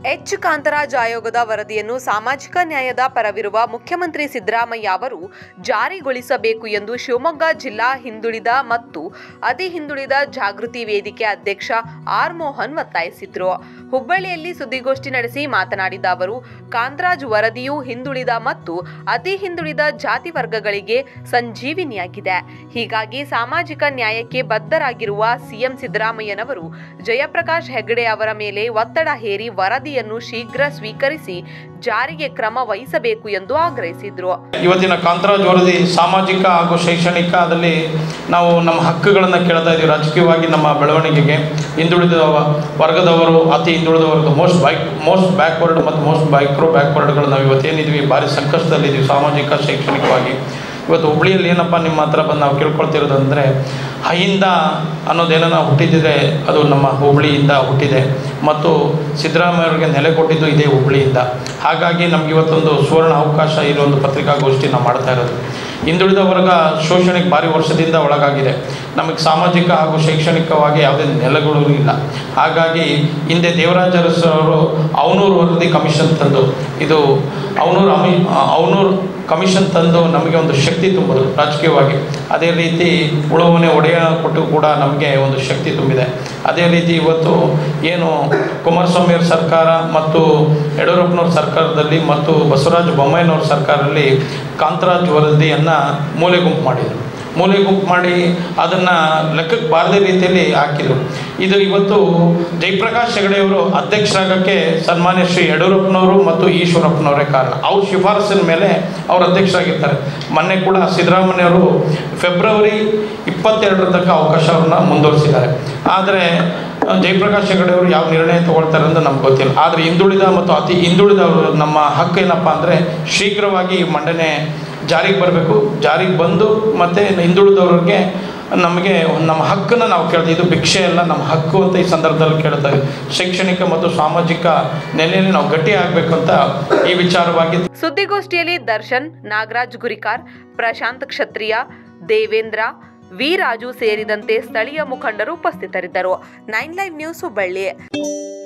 H Kantharaj ಆಯೋಗದ ವರದಿಯನ್ನು ಸಾಮಾಜಿಕ ನ್ಯಾಯದ ಪರವಿರುವ ಮುಖ್ಯಮಂತ್ರಿ ಸಿದ್ದರಾಮಯ್ಯ ಅವರು ಜಾರಿಗೊಳಿಸಬೇಕು ಎಂದು ಶಿವಮೊಗ್ಗ ಜಿಲ್ಲಾ ಹಿಂದುಳಿದ ಮತ್ತು ಅತಿ ಹಿಂದುಳಿದ ಜಾಗೃತಿ ವೇದಿಕೆ ಅಧ್ಯಕ್ಷ ಆರ್ ಮೋಹನ್ ಒತ್ತಾಯಿಸಿದ್ರು ಹುಬ್ಬಳ್ಳಿಯಲ್ಲಿ ಸುದ್ದಿಗೋಷ್ಠಿ ನಡೆಸಿ ಮಾತನಾಡಿದ ಅವರು ಕಾಂತರಾಜ್ ವರದಿಯು ಹಿಂದುಳಿದ ಮತ್ತು ಅತಿ ಹಿಂದುಳಿದ ಜಾತಿ ವರ್ಗಗಳಿಗೆ ಸಂಜೀವಿನಿಯಾಗಿದೆ ಹೀಗಾಗಿ ಸಾಮಾಜಿಕ ನ್ಯಾಯಕ್ಕೆ ಬದ್ಧರಾಗಿರುವ ಸಿಎಂ ಸಿದ್ದರಾಮಯ್ಯನವರು ಜಯಪ್ರಕಾಶ್ ಹೆಗ್ಡೆ ಅವರ ಮೇಲೆ ಒತ್ತಡ ಹೇರಿ ವರದಿಯನ್ನು ಶೀಘ್ರ ಸ್ವೀಕರಿಸಿ ಜಾರಿಗೆ ಕ್ರಮ ವಹಿಸಬೇಕು ಎಂದು ಆಗ್ರಹಿಸಿದ್ರು ಇವತ್ತಿನ ಕಾಂತರಾಜ್ ವರದಿ ಸಾಮಾಜಿಕ ಹಾಗೂ ಶೈಕ್ಷಣಿಕದಲ್ಲಿ ನಾವು ನಮ್ಮ ಹಕ್ಕುಗಳನ್ನು ಕೇಳ್ತಾ ಇದ್ದೀವಿ ರಾಜಕೀಯವಾಗಿ ನಮ್ಮ ಬೆಳವಣಿಗೆಗೆ ಹಿಂದುಳಿದ ವರ್ಗದವರು ಅತಿ ಹಿಂದುಳಿದ ವರ್ಗ ಮೋಸ್ಟ್ ಬೈಕ್ ಮೋಸ್ಟ್ ಬ್ಯಾಕ್ವರ್ಡ್ ಮತ್ತು ಮೋಸ್ಟ್ ಮೈಕ್ರೋ ಬ್ಯಾಕ್ವರ್ಡ್ಗಳು ನಾವು ಇವತ್ತೇನಿದ್ವಿ ಭಾರಿ ಸಂಕಷ್ಟದಲ್ಲಿದ್ದೀವಿ ಸಾಮಾಜಿಕ ಶೈಕ್ಷಣಿಕವಾಗಿ ಇವತ್ತು ಹುಬ್ಳಿಯಲ್ಲಿ ಏನಪ್ಪ ನಿಮ್ಮ ಹತ್ರ ಬಂದು ನಾವು ಕೇಳ್ಕೊಳ್ತಿರೋದಂದರೆ ಅಹಿಂದ ಅನ್ನೋದೇನ ಹುಟ್ಟಿದ್ರೆ ಅದು ನಮ್ಮ ಹುಬ್ಳಿಯಿಂದ ಹುಟ್ಟಿದೆ ಮತ್ತು ಸಿದ್ದರಾಮಯ್ಯ ಅವರಿಗೆ ನೆಲೆ ಕೊಟ್ಟಿದ್ದು ಇದೇ ಹುಬ್ಳಿಯಿಂದ ಹಾಗಾಗಿ ನಮ್ಗೆ ಇವತ್ತೊಂದು ಸುವರ್ಣ ಅವಕಾಶ ಇಲ್ಲೊಂದು ಪತ್ರಿಕಾಗೋಷ್ಠಿ ನಾವು ಮಾಡ್ತಾ ಇರೋದು ಹಿಂದುಳಿದ ವರ್ಗ ಶೋಷಣೆಗೆ ಭಾರಿ ವರ್ಷದಿಂದ ಒಳಗಾಗಿದೆ ನಮಗೆ ಸಾಮಾಜಿಕ ಹಾಗೂ ಶೈಕ್ಷಣಿಕವಾಗಿ ಯಾವುದೇ ನೆಲೆಗಳು ಇಲ್ಲ ಹಾಗಾಗಿ ಹಿಂದೆ ದೇವರಾಜ ಅರಸು ಅವರು ಅವನೂರು ವರದಿ ಕಮಿಷನ್ ತಂದು ಇದು ಅವನೂರು ಅಮಿ ಅವನೂರು ಕಮಿಷನ್ ತಂದು ನಮಗೆ ಒಂದು ಶಕ್ತಿ ತುಂಬೋದು ರಾಜಕೀಯವಾಗಿ ಅದೇ ರೀತಿ ಉಳುವನೆ ಒಡೆಯ ಕೊಟ್ಟು ಕೂಡ ನಮಗೆ ಒಂದು ಶಕ್ತಿ ತುಂಬಿದೆ ಅದೇ ರೀತಿ ಇವತ್ತು ಏನು ಕುಮಾರಸ್ವಾಮಿಯವ್ರ ಸರ್ಕಾರ ಮತ್ತು ಯಡಿಯೂರಪ್ಪನವ್ರ ಸರ್ಕಾರದಲ್ಲಿ ಮತ್ತು ಬಸವರಾಜ ಬೊಮ್ಮಾಯಿನವ್ರ ಸರ್ಕಾರದಲ್ಲಿ ಕಾಂತರಾಜ್ ವರದಿಯನ್ನು ಮೂಲೆ ಗುಂಪು ಮಾಡಿದರು ಮೂಲೆ ಗುಂಪು ಮಾಡಿ ಅದನ್ನು ಲೆಕ್ಕಕ್ಕೆ ಬಾರದೇ ರೀತಿಯಲ್ಲಿ ಹಾಕಿದರು ಇದು ಇವತ್ತು ಜಯಪ್ರಕಾಶ್ ಹೆಗಡೆಯವರು ಅಧ್ಯಕ್ಷರಾಗಕ್ಕೆ ಸನ್ಮಾನ್ಯ ಶ್ರೀ ಯಡಿಯೂರಪ್ಪನವರು ಮತ್ತು ಈಶ್ವರಪ್ಪನವರೇ ಕಾರಣ ಅವ್ರ ಶಿಫಾರಸಿನ ಮೇಲೆ ಅವರು ಅಧ್ಯಕ್ಷರಾಗಿರ್ತಾರೆ ಮೊನ್ನೆ ಕೂಡ ಸಿದ್ದರಾಮಯ್ಯವರು ಫೆಬ್ರವರಿ ಇಪ್ಪತ್ತೆರಡರ ತನಕ ಅವಕಾಶವನ್ನು ಮುಂದುವರಿಸಿದ್ದಾರೆ ಆದರೆ ಜಯಪ್ರಕಾಶ್ ಹೆಗಡೆ ಅವರು ಯಾವ ನಿರ್ಣಯ ತಗೊಳ್ತಾರೆ ಅಂತ ನಮ್ಗೆ ಗೊತ್ತಿಲ್ಲ ಆದರೆ ಹಿಂದುಳಿದ ಮತ್ತು ಅತಿ ಹಿಂದುಳಿದವರು ನಮ್ಮ ಹಕ್ಕು ಏನಪ್ಪ ಅಂದರೆ ಶೀಘ್ರವಾಗಿ ಮಂಡನೆ ಜಾರಿಗೆ ಬರಬೇಕು ಜಾರಿಗೆ ಬಂದು ಮತ್ತು ಹಿಂದುಳಿದವ್ರಿಗೆ ನಮಗೆ ನಮ್ಮ ಹಕ್ಕನ್ನು ನಾವು ಕೇಳ್ತೀವಿ ಇದು ಭಿಕ್ಷೆ ಅಲ್ಲ ನಮ್ಮ ಹಕ್ಕು ಅಂತ ಈ ಸಂದರ್ಭದಲ್ಲಿ ಕೇಳ್ತಾ ಇದ್ದೀವಿ ಶೈಕ್ಷಣಿಕ ಮತ್ತು ಸಾಮಾಜಿಕ ನೆಲೆಯಲ್ಲಿ ನಾವು ಗಟ್ಟಿ ಆಗಬೇಕು ಅಂತ ಈ ವಿಚಾರವಾಗಿ ಸುದ್ದಿಗೋಷ್ಠಿಯಲ್ಲಿ ದರ್ಶನ್ ನಾಗರಾಜ್ ಗುರಿಕಾರ್ ಪ್ರಶಾಂತ್ ಕ್ಷತ್ರಿಯ ದೇವೇಂದ್ರ ವಿ ರಾಜು ಸೇರಿದಂತೆ ಸ್ಥಳೀಯ ಮುಖಂಡರು ಉಪಸ್ಥಿತರಿದ್ದರು ನೈನ್ ಲೈವ್ ನ್ಯೂಸ್ ಹುಬ್ಬಳ್ಳಿ